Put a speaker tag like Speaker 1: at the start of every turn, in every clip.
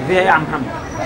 Speaker 1: فيها ايه يا عم محمد؟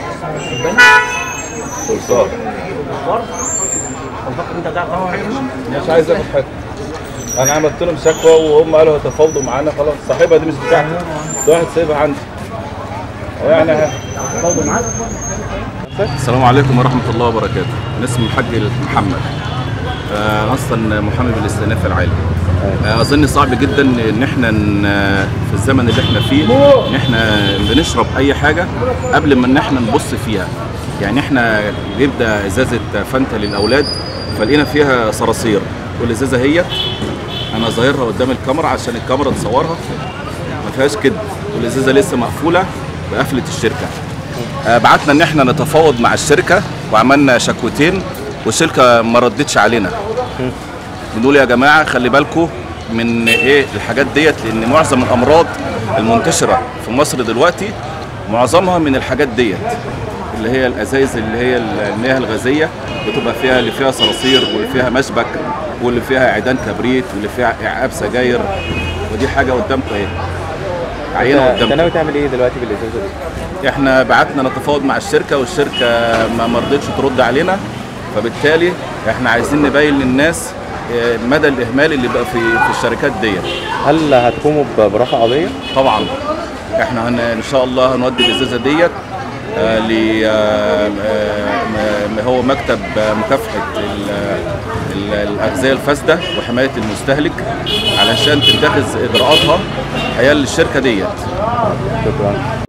Speaker 2: صرصار
Speaker 1: برضه فكر انت تعرف تعمل حاجه منهم؟
Speaker 2: مش عايز اخد حاجه انا عملت لهم شكوى وهم قالوا هيتفاوضوا معانا خلاص صاحبها دي مش بتاعتي ده واحد سايبها عندي يعني ها
Speaker 1: برضه معاك؟
Speaker 3: السلام عليكم ورحمة الله وبركاته أنا اسمي الحاج محمد آه، أنا أصلا محامي بالاستئناف العالي آه، أظن صعب جدا إن إحنا ن- في الزمن اللي إحنا فيه إن إحنا بنشرب أي حاجة قبل ما إن إحنا نبص فيها يعني إحنا جبنا إزازة فانتا للأولاد فلقينا فيها صراصير والإزازة هي أنا ظاهرها قدام الكاميرا عشان الكاميرا تصورها ما فيهاش كده والإزازة لسه مقفولة بقفلة الشركة آه، بعتنا ان احنا نتفاوض مع الشركه وعملنا شكوتين والشركه ما ردتش علينا بنقول يا جماعه خلي بالكم من ايه الحاجات ديت لان معظم الامراض المنتشره في مصر دلوقتي معظمها من الحاجات ديت اللي هي الازايز اللي هي المياه الغازيه بتبقى فيها اللي فيها صراصير واللي فيها مشبك واللي فيها عيدان كبريت واللي فيها اعاب سجاير ودي حاجه قدامكم اهي عينه
Speaker 4: انت
Speaker 3: قدامكم
Speaker 4: ناوي تعمل ايه دلوقتي بالازازه دي؟
Speaker 3: احنا بعتنا نتفاوض مع الشركه والشركه ما مرضتش ترد علينا فبالتالي احنا عايزين نبين للناس اه، مدى الاهمال اللي بقى في في الشركات ديت
Speaker 4: هل هتقوموا ب- برفع قضيه؟
Speaker 3: طبعا احنا هن ان شاء الله هنودي الازازه ديت آه، ل آه، آه، م- هو مكتب آه، مكافحه ال- ال- الاغذيه الفاسده وحمايه المستهلك علشان تتخذ اجراءاتها حيال الشركه ديت
Speaker 4: شكرا